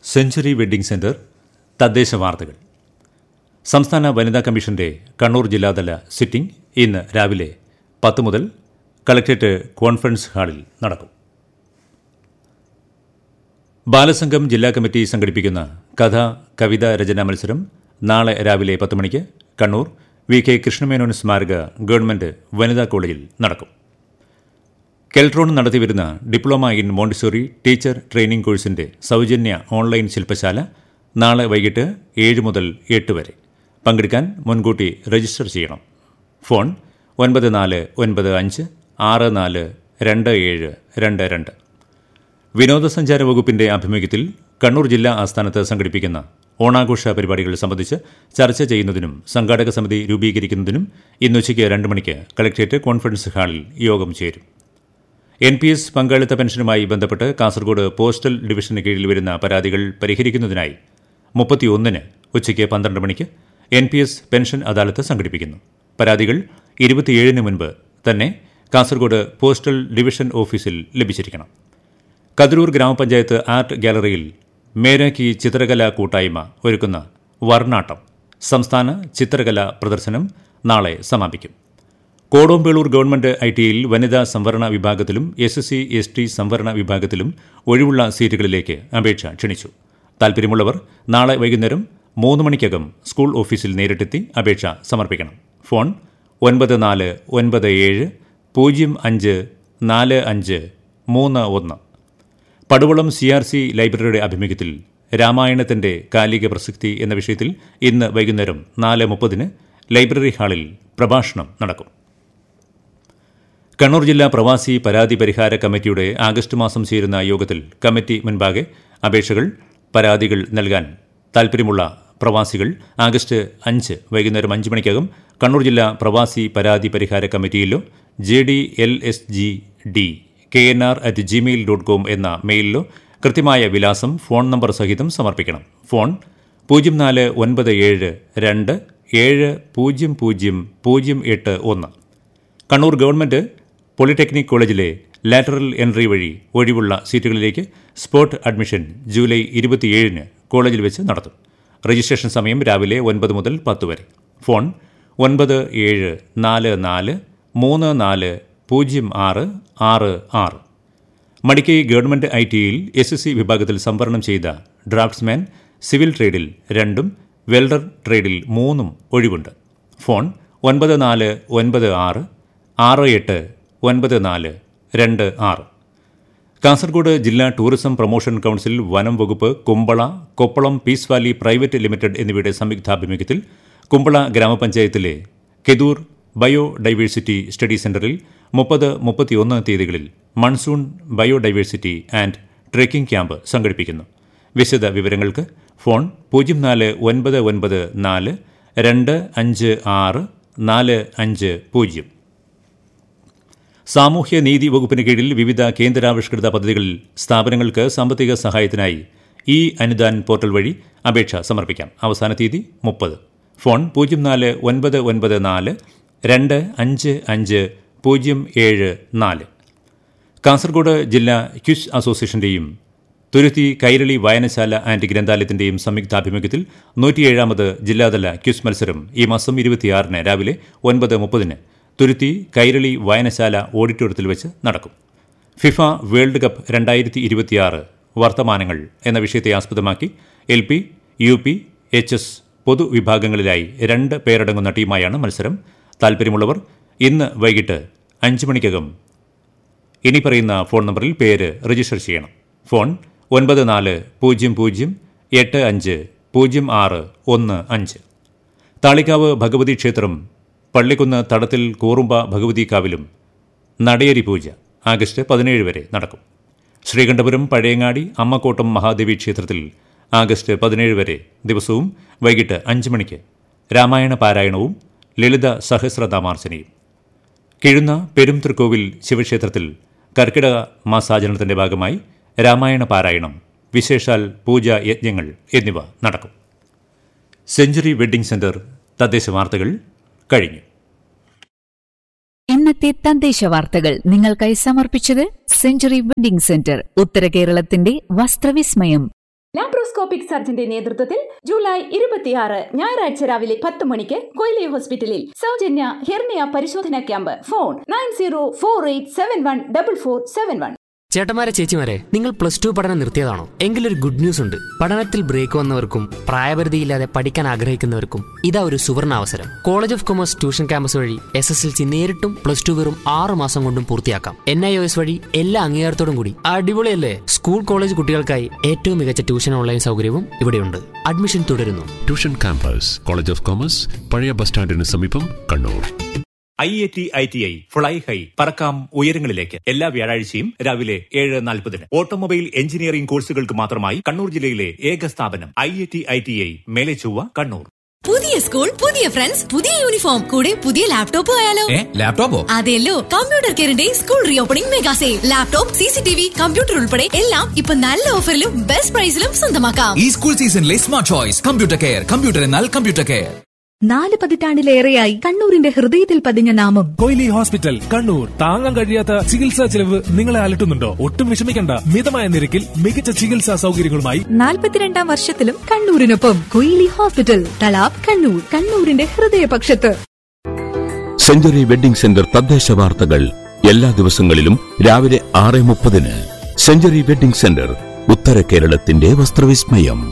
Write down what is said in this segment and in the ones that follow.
century wedding centre തദ്ദേശ വാർത്തകൾ സംസ്ഥാന വനിതാ കമ്മീഷന്റെ കണ്ണൂർ ജില്ലാതല സിറ്റിംഗ് ഇന്ന് രാവിലെ പത്ത് മുതൽ കളക്ട്രേറ്റ് കോൺഫറൻസ് ഹാളിൽ നടക്കും ബാലസംഘം ജില്ലാ കമ്മിറ്റി സംഘടിപ്പിക്കുന്ന കഥ കവിത രചനാ മത്സരം നാളെ രാവിലെ പത്ത് മണിക്ക് കണ്ണൂർ വി കെ കൃഷ്ണമേനോൻ സ്മാരക ഗവൺമെന്റ് വനിതാ കോളേജിൽ നടക്കും കെൽട്രോൺ നടത്തിവരുന്ന diploma in montessori teacher training കോഴ്സിന്റെ സൗജന്യ ഓൺലൈൻ ശില്പശാല നാളെ വൈകിട്ട് ഏഴ് മുതൽ എട്ട് വരെ പങ്കെടുക്കാൻ മുൻകൂട്ടി രജിസ്റ്റർ ചെയ്യണം ഫോൺ ഒൻപത് നാല് ഒൻപത് അഞ്ച് ആറ് നാല് രണ്ട് ഏഴ് രണ്ട് രണ്ട് വിനോദസഞ്ചാര വകുപ്പിന്റെ ആഭിമുഖ്യത്തിൽ കണ്ണൂർ ജില്ലാ ആസ്ഥാനത്ത് സംഘടിപ്പിക്കുന്ന ഓണാഘോഷ പരിപാടികൾ സംബന്ധിച്ച് ചർച്ച ചെയ്യുന്നതിനും സംഘാടക സമിതി രൂപീകരിക്കുന്നതിനും ഇന്നുച്ചയ്ക്ക് രണ്ട് മണിക്ക് കളക്ട്രേറ്റ് കോൺഫറൻസ് ഹാളിൽ യോഗം ചേരും എൻ പി എസ് പങ്കാളിത്ത പെൻഷനുമായി ബന്ധപ്പെട്ട് കാസർഗോഡ് പോസ്റ്റൽ ഡിവിഷന് കീഴിൽ വരുന്ന പരാതികൾ പരിഹരിക്കുന്നതിനായി മുപ്പത്തിയൊന്നിന് ഉച്ചയ്ക്ക് പന്ത്രണ്ട് മണിക്ക് എൻ പി എസ് പെൻഷൻ അദാലത്ത് സംഘടിപ്പിക്കുന്നു പരാതികൾ ഇരുപത്തിയേഴിന് മുൻപ് തന്നെ കാസർഗോഡ് പോസ്റ്റൽ ഡിവിഷൻ ഓഫീസിൽ ലഭിച്ചിരിക്കണം കതിരൂർ ഗ്രാമപഞ്ചായത്ത് ആർട്ട് ഗാലറിയിൽ മേരാക്കി ചിത്രകലാ കൂട്ടായ്മ ഒരുക്കുന്ന വർണ്ണാട്ടം സംസ്ഥാന ചിത്രകലാ പ്രദർശനം നാളെ സമാപിക്കും കോടോമ്പേളൂർ ഗവൺമെന്റ് ഐ ടിയിൽ വനിതാ സംവരണ വിഭാഗത്തിലും S S C S T സംവരണ വിഭാഗത്തിലും ഒഴിവുള്ള സീറ്റുകളിലേക്ക് അപേക്ഷ ക്ഷണിച്ചു താൽപര്യമുള്ളവർ നാളെ വൈകുന്നേരം മൂന്ന് മണിക്കകം സ്കൂൾ ഓഫീസിൽ നേരിട്ടെത്തി അപേക്ഷ സമർപ്പിക്കണം ഫോൺ ഒൻപത് നാല് ഒൻപത് ഏഴ് പൂജ്യം അഞ്ച് നാല് അഞ്ച് മൂന്ന് ഒന്ന് പടുവളം സി ആർ സി ലൈബ്രറിയുടെ ആഭിമുഖ്യത്തിൽ രാമായണത്തിന്റെ കാലിക പ്രസക്തി എന്ന വിഷയത്തിൽ ഇന്ന് വൈകുന്നേരം നാല് മുപ്പതിന് ലൈബ്രറി ഹാളിൽ പ്രഭാഷണം നടക്കും കണ്ണൂർ ജില്ലാ പ്രവാസി പരാതി പരിഹാര കമ്മിറ്റിയുടെ ആഗസ്റ്റ് മാസം ചേരുന്ന യോഗത്തിൽ കമ്മിറ്റി മുൻപാകെ അപേക്ഷകൾ പരാതികൾ നൽകാൻ താൽപ്പര്യമുള്ള പ്രവാസികൾ ആഗസ്റ്റ് അഞ്ച് വൈകുന്നേരം അഞ്ച് മണിക്കകം കണ്ണൂർ ജില്ലാ പ്രവാസി പരാതി പരിഹാര കമ്മിറ്റിയിലോ J D L S G D K N R at gmail dot com എന്ന മെയിലിലോ കൃത്യമായ വിലാസം ഫോൺ നമ്പർ സഹിതം സമർപ്പിക്കണം ഫോൺ പൂജ്യം നാല് ഒൻപത് ഏഴ് രണ്ട് ഏഴ് പൂജ്യം പൂജ്യം പൂജ്യം എട്ട് ഒന്ന് കണ്ണൂർ ഗവൺമെന്റ് പോളിടെക്നിക് കോളേജിലെ ലാറ്ററൽ എൻട്രി വഴി ഒഴിവുള്ള സീറ്റുകളിലേക്ക് സ്പോട്ട് അഡ്മിഷൻ ജൂലൈ ഇരുപത്തിയേഴിന് കോളേജിൽ വെച്ച് നടത്തും രജിസ്ട്രേഷൻ സമയം രാവിലെ ഒൻപത് മുതൽ പത്ത് വരെ ഫോൺ ഒൻപത് ഏഴ് നാല് നാല് മൂന്ന് നാല് പൂജ്യം ആറ് ആറ് ആറ് മടിക്കൈ ഗവൺമെന്റ് ഐ ടിയിൽ എസ് എസ് സി വിഭാഗത്തിൽ സംവരണം ചെയ്ത ഡ്രാഫ്റ്റ്സ്മാൻ സിവിൽ ട്രേഡിൽ രണ്ടും വെൽഡർ ട്രേഡിൽ മൂന്നും ഒഴിവുണ്ട് ഫോൺ ഒൻപത് നാല് ഒൻപത് ആറ് ആറ് എട്ട് ഒൻപത് നാല് രണ്ട് ആറ് കാസർഗോഡ് ജില്ലാ ടൂറിസം പ്രൊമോഷൻ കൌൺസിൽ വനം വകുപ്പ് Kumbala Koppalam peace valley private limited എന്നിവയുടെ സംയുക്താഭിമുഖ്യത്തിൽ കുമ്പള ഗ്രാമപഞ്ചായത്തിലെ കെതൂർ ബയോഡൈവേഴ്സിറ്റി സ്റ്റഡി സെന്ററിൽ മുപ്പത് മുപ്പത്തിയൊന്ന് തീയതികളിൽ monsoon biodiversity and trekking camp സംഘടിപ്പിക്കുന്നു വിശദ വിവരങ്ങൾക്ക് ഫോൺ പൂജ്യം നാല് ഒൻപത് ഒൻപത് നാല് രണ്ട് അഞ്ച് ആറ് നാല് അഞ്ച് പൂജ്യം സാമൂഹ്യ നീതി വകുപ്പിന് കീഴിൽ വിവിധ കേന്ദ്രാവിഷ്കൃത പദ്ധതികളിൽ സ്ഥാപനങ്ങൾക്ക് സാമ്പത്തിക സഹായത്തിനായി ഇ അനുദാൻ പോർട്ടൽ വഴി അപേക്ഷ സമർപ്പിക്കാം അവസാന തീയതി മുപ്പത് ഫോൺ പൂജ്യം നാല് ഒൻപത് ഒൻപത് നാല് രണ്ട് അഞ്ച് അഞ്ച് പൂജ്യം ഏഴ് നാല് കാസർഗോഡ് ജില്ലാ ക്വിസ് അസോസിയേഷന്റെയും തുരുത്തി കൈരളി വായനശാല ആൻഡ് ഗ്രന്ഥാലയത്തിന്റെയും സംയുക്താഭിമുഖ്യത്തിൽ നൂറ്റിയേഴാമത് ജില്ലാതല ക്വിസ് മത്സരം ഈ മാസം ഇരുപത്തിയാറിന് രാവിലെ ഒൻപത് മുപ്പതിന് തുരുത്തി കൈരളി വായനശാല ഓഡിറ്റോറിയത്തിൽ വെച്ച് നടക്കും ഫിഫ വേൾഡ് കപ്പ് രണ്ടായിരത്തി ഇരുപത്തിയാറ് വർത്തമാനങ്ങൾ എന്ന വിഷയത്തെ ആസ്പദമാക്കി L P U P H S പൊതുവിഭാഗങ്ങളിലായി രണ്ട് പേരടങ്ങുന്ന ടീമായാണ് മത്സരം താൽപ്പര്യമുള്ളവർ ഇന്ന് വൈകിട്ട് അഞ്ച് മണിക്കകം ഇനി പറയുന്ന ഫോൺ നമ്പറിൽ പേര് രജിസ്റ്റർ ചെയ്യണം ഫോൺ ഒൻപത് നാല് പൂജ്യം പൂജ്യം എട്ട് അഞ്ച് പൂജ്യം ആറ് ഒന്ന് അഞ്ച് താളിക്കാവ് ഭഗവതി ക്ഷേത്രം പള്ളിക്കുന്ന് തടത്തിൽ കൂറുമ്പ ഭഗവതി കാവിലും നടയരി പൂജ ആഗസ്റ്റ് പതിനേഴ് വരെ നടക്കും ശ്രീകണ്ഠപുരം പഴയങ്ങാടി അമ്മക്കോട്ടം മഹാദേവി ക്ഷേത്രത്തിൽ ആഗസ്റ്റ് പതിനേഴ് വരെ ദിവസവും വൈകിട്ട് അഞ്ച് മണിക്ക് രാമായണ പാരായണവും ലളിത സഹസ്രനാമാർച്ചനയും കിഴുന്ന പെരുംതൃക്കോവിൽ ശിവക്ഷേത്രത്തിൽ കർക്കിടക മാസാചരണത്തിന്റെ ഭാഗമായി രാമായണ പാരായണം വിശേഷാൽ പൂജാ യജ്ഞങ്ങൾ എന്നിവ നടക്കും സെഞ്ചുറി വെഡ്ഡിംഗ് സെന്റർ തദ്ദേശ വാർത്തകൾ കഴിഞ്ഞു ഇന്നത്തെ തദ്ദേശ വാർത്തകൾ നിങ്ങൾക്കായി സമർപ്പിച്ചത് സെഞ്ചുറി വെഡിംഗ് സെന്റർ ഉത്തര കേരളത്തിന്റെ വസ്ത്രവിസ്മയം ലാപ്രോസ്കോപ്പിക് സർജന്റെ നേതൃത്വത്തിൽ ജൂലൈ ഇരുപത്തിയാറ് ഞായറാഴ്ച രാവിലെ പത്ത് മണിക്ക് കൊയിലി ഹോസ്പിറ്റലിൽ സൗജന്യ ഹെർണിയ പരിശോധന camp phone nine zero four eight seven one double four seven one ചേട്ടന്മാരെ ചേച്ചിമാരെ നിങ്ങൾ പ്ലസ് ടു പഠനം നിർത്തിയതാണോ എങ്കിലൊരു ഗുഡ് ന്യൂസ് ഉണ്ട് പഠനത്തിൽ ബ്രേക്ക് വന്നവർക്കും പ്രായപരിധിയില്ലാതെ പഠിക്കാൻ ആഗ്രഹിക്കുന്നവർക്കും ഇതാ ഒരു സുവർണ അവസരം college of commerce tuition campus വഴി എസ് എസ് എൽ സി നേരിട്ടും പ്ലസ് ടു വെറും ആറ് മാസം കൊണ്ടും പൂർത്തിയാക്കാം എൻ ഐ ഒ എസ് വഴി എല്ലാ അംഗീകാരത്തോടും കൂടി അടിപൊളിയല്ലേ സ്കൂൾ കോളേജ് കുട്ടികൾക്കായി ഏറ്റവും മികച്ച ട്യൂഷൻ ഓൺലൈൻ സൗകര്യവും ഇവിടെയുണ്ട് അഡ്മിഷൻ തുടരുന്നു tuition campus college of commerce പഴയ ബസ് സ്റ്റാൻഡിന് സമീപം Kannur I I T I T I fly high പറക്കാം ഉയരങ്ങളിലേക്ക് എല്ലാ വ്യാഴാഴ്ചയും രാവിലെ ഏഴ് നാൽപ്പതിന് ഓട്ടോമൊബൈൽ എഞ്ചിനീയറിംഗ് കോഴ്സുകൾക്ക് മാത്രമായി കണ്ണൂർ ജില്ലയിലെ ഏക സ്ഥാപനം I I T I T I Mele Chovva Kannur പുതിയ സ്കൂൾ പുതിയ ഫ്രണ്ട്സ് പുതിയ യൂണിഫോം കൂടെ പുതിയ ലാപ്ടോപ്പ് ആയാലോ ലാപ്ടോപ്പോ അതെല്ലോ കമ്പ്യൂട്ടർ കെയറിന്റെ school reopening mega sale laptop C C T V computer ഉൾപ്പെടെ എല്ലാം ഇപ്പൊ നല്ല ഓഫറിലും ബെസ്റ്റ് പ്രൈസിലും സ്വന്തമാക്കാം ഈ സ്കൂൾ സീസണിലെ smart choice computer care computer എന്നാൽ കമ്പ്യൂട്ടർ കെയർ നാല് പതിറ്റാണ്ടിലേറെയായി കണ്ണൂരിന്റെ ഹൃദയത്തിൽ പതിഞ്ഞ നാമം കൊയിലി ഹോസ്പിറ്റൽ കണ്ണൂർ താങ്ങാൻ കഴിയാത്ത ചികിത്സാ ചെലവ് നിങ്ങളെ അലട്ടുന്നുണ്ടോ ഒട്ടും വിഷമിക്കണ്ട മിതമായ നിരക്കിൽ മികച്ച ചികിത്സാ സൗകര്യങ്ങളുമായി നാൽപ്പത്തിരണ്ടാം വർഷത്തിലും കണ്ണൂരിനൊപ്പം കൊയിലി ഹോസ്പിറ്റൽ തലാബ് കണ്ണൂർ കണ്ണൂരിന്റെ ഹൃദയപക്ഷത്ത് സെഞ്ചുറി വെഡിംഗ് സെന്റർ തദ്ദേശ വാർത്തകൾ എല്ലാ ദിവസങ്ങളിലും രാവിലെ ആറ് മുപ്പതിന് സെഞ്ചുറി വെഡിംഗ് സെന്റർ ഉത്തര കേരളത്തിന്റെ വസ്ത്രവിസ്മയം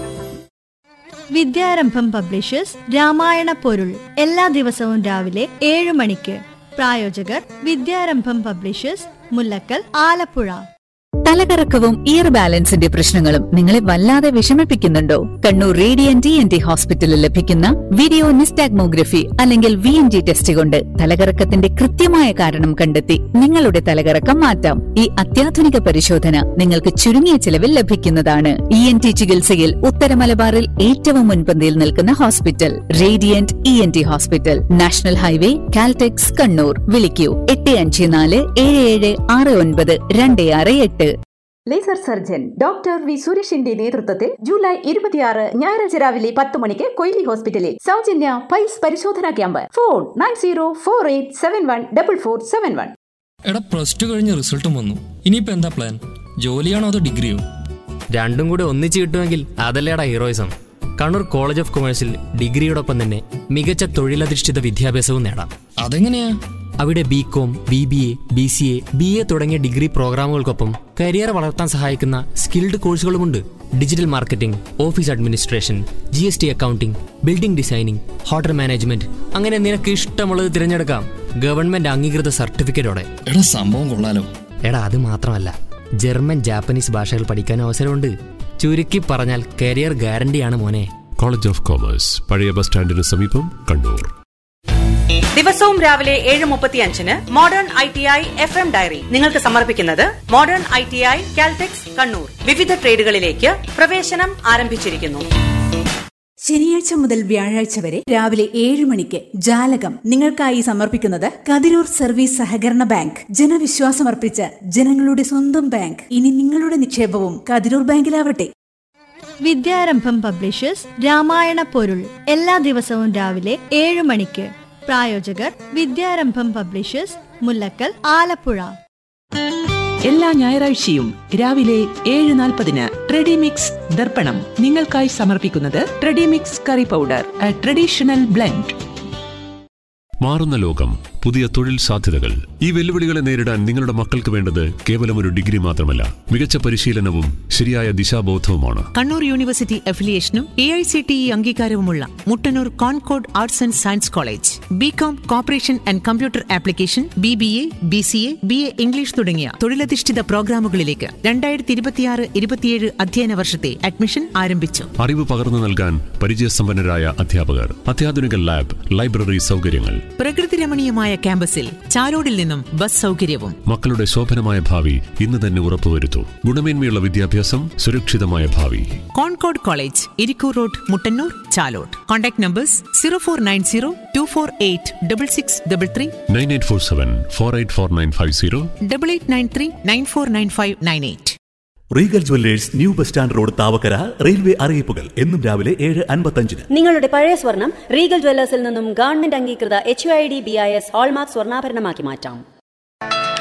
വിദ്യാരംഭം പബ്ലിഷേഴ്സ് രാമായണ പൊരുൾ എല്ലാ ദിവസവും രാവിലെ ഏഴ് മണിക്ക് പ്രായോജകർ വിദ്യാരംഭം പബ്ലിഷേഴ്സ് മുല്ലക്കൽ ആലപ്പുഴ തലകറക്കവും ഇയർ ബാലൻസിന്റെ പ്രശ്നങ്ങളും നിങ്ങളെ വല്ലാതെ വിഷമിപ്പിക്കുന്നുണ്ടോ Kannur radiant N T hospital ലഭിക്കുന്ന വീഡിയോ നിസ്റ്റാഗ്മോഗ്രഫി അല്ലെങ്കിൽ വി എൻ ജി ടെസ്റ്റ് കൊണ്ട് തലകറക്കത്തിന്റെ കൃത്യമായ കാരണം കണ്ടെത്തി നിങ്ങളുടെ തലകറക്കം മാറ്റാം ഈ അത്യാധുനിക പരിശോധന നിങ്ങൾക്ക് ചുരുങ്ങിയ ചിലവിൽ ലഭിക്കുന്നതാണ് ഇ എൻ ടി ചികിത്സയിൽ ഉത്തര മലബാറിൽ ഏറ്റവും മുൻപന്തിയിൽ നിൽക്കുന്ന hospital radiant E N T hospital national highway Caltex Kannur വിളിക്കൂ എട്ട് അഞ്ച് നാല് ഏഴ് ഏഴ് ആറ് ഒൻപത് രണ്ട് ആറ് എട്ട് ലേസർ സർജൻ ഡോക്ടർ വി സുരേഷിന്റെ നേതൃത്വത്തിൽ ജൂലൈ ഇരുപത്തിയാറ് ഞായറാഴ്ച രാവിലെ പത്ത് മണിക്ക് കൊയിലി ഹോസ്പിറ്റലിൽ സൗജന്യ പൈൽസ് പരിശോധന camp phone nine zero four eight seven one double four seven one എടാ പ്ലസ് ടു കഴിഞ്ഞ റിസൾട്ടും വന്നു ഇനിയിപ്പോ എന്താ പ്ലാൻ ജോലിയാണോ അതോ ഡിഗ്രിയോ രണ്ടും കൂടെ ഒന്നിച്ച് കിട്ടുമെങ്കിൽ അതല്ലേടാ ഹീറോയിസം കണ്ണൂർ കോളേജ് ഓഫ് കൊമേഴ്സിൽ ഡിഗ്രിയോടൊപ്പം തന്നെ മികച്ച തൊഴിലധിഷ്ഠിത വിദ്യാഭ്യാസവും നേടാം അതെങ്ങനെയാ അവിടെ B com B B A B C A B A തുടങ്ങിയ ഡിഗ്രി പ്രോഗ്രാമുകൾക്കൊപ്പം കരിയർ വളർത്താൻ സഹായിക്കുന്ന സ്കിൽഡ് കോഴ്സുകളുമുണ്ട് digital marketing office administration G S T accounting building designing hotel management അങ്ങനെ നിനക്ക് ഇഷ്ടമുള്ളത് തിരഞ്ഞെടുക്കാം ഗവൺമെന്റ് അംഗീകൃത സർട്ടിഫിക്കറ്റോടെ എടാ സംഭവം കൊള്ളാലോ എടാ അത് മാത്രമല്ല ജർമ്മൻ ജാപ്പനീസ് ഭാഷകൾ പഠിക്കാൻ അവസരമുണ്ട് ചുരുക്കി പറഞ്ഞാൽ കരിയർ ഗ്യാരണ്ടിയാണ് മോനെ കോളേജ് ഓഫ് കോമേഴ്സ് പഴയ ബസ് സ്റ്റാൻഡിന് സമീപം കണ്ണൂർ ദിവസവും രാവിലെ ഏഴ് മുപ്പത്തി അഞ്ചിന് modern I T I F M diary നിങ്ങൾക്ക് സമർപ്പിക്കുന്നത് modern I T I Caltex Kannur വിവിധ ട്രേഡുകളിലേക്ക് പ്രവേശനം ആരംഭിച്ചിരിക്കുന്നു ശനിയാഴ്ച മുതൽ വ്യാഴാഴ്ച വരെ രാവിലെ ഏഴ് മണിക്ക് ജാലകം നിങ്ങൾക്കായി സമർപ്പിക്കുന്നത് കതിരൂർ സർവീസ് സഹകരണ ബാങ്ക് ജനവിശ്വാസമർപ്പിച്ച ജനങ്ങളുടെ സ്വന്തം ബാങ്ക് ഇനി നിങ്ങളുടെ നിക്ഷേപവും കതിരൂർ ബാങ്കിലാവട്ടെ വിദ്യാരംഭം പബ്ലിഷേഴ്സ് രാമായണ പൊരുൾ എല്ലാ ദിവസവും രാവിലെ ഏഴ് മണിക്ക് പ്രായോജകർ വിദ്യാരംഭം പബ്ലിഷേഴ്സ് മുല്ലക്കൽ ആലപ്പുഴ എല്ലാ ഞായറാഴ്ചയും രാവിലെ ഏഴ് നാൽപ്പതിന് ട്രെഡിമിക്സ് ദർപ്പണം നിങ്ങൾക്കായി സമർപ്പിക്കുന്നത് ട്രെഡിമിക്സ് കറി പൗഡർ ട്രഡീഷണൽ ബ്ലെൻഡ് മാറുന്ന ലോകം പുതിയ തൊഴിൽ സാധ്യതകൾ ഈ വെല്ലുവിളികളെ നേരിടാൻ നിങ്ങളുടെ മക്കൾക്ക് വേണ്ടത് കേവലം ഒരു ഡിഗ്രി മാത്രമല്ല മികച്ച പരിശീലനവും ശരിയായ ദിശാബോധവുമാണ് കണ്ണൂർ യൂണിവേഴ്സിറ്റി അഫിലിയേഷനും A I C T E അംഗീകാരവുമുള്ള Muttannur Concord arts and science college B com cooperation and computer application B B A B C A B A English തുടങ്ങിയ തൊഴിലധിഷ്ഠിത പ്രോഗ്രാമുകളിലേക്ക് രണ്ടായിരത്തി ഇരുപത്തിയാറ് ഇരുപത്തിയേഴ് അധ്യയന വർഷത്തെ അഡ്മിഷൻ ആരംഭിച്ചു അറിവ് പകർന്നു നൽകാൻ പരിചയസമ്പന്നരായ അധ്യാപകർ അത്യാധുനിക ലാബ് ലൈബ്രറി സൗകര്യങ്ങൾ പ്രകൃതി രമണീയമായ ക്യാമ്പസിൽ ചാലോടിൽ നിന്നും ബസ് സൗകര്യവും മക്കളുടെ ശോഭനമായ ഭാവി ഇന്ന് തന്നെ ഉറപ്പുവരുത്തൂ ഗുണമേന്മയുള്ള വിദ്യാഭ്യാസം സുരക്ഷിതമായ ഭാവി Concord college Irikkur road Muttannur Chalode contact numbers zero four nine zero two four eight double six double three nine eight four seven four eight four nine five zero double eight nine three nine four nine five nine eight Regal jewellers new bus stand road Thavakkara railway അറിയിപ്പുകൾ എന്നും രാവിലെ ഏഴ് അൻപത്തഞ്ചിന് നിങ്ങളുടെ പഴയ സ്വർണം Regal ജ്വല്ലേഴ്സിൽ നിന്നും government അംഗീകൃത H I D B I S hallmark സ്വർണ്ണാഭരണമാക്കി മാറ്റാം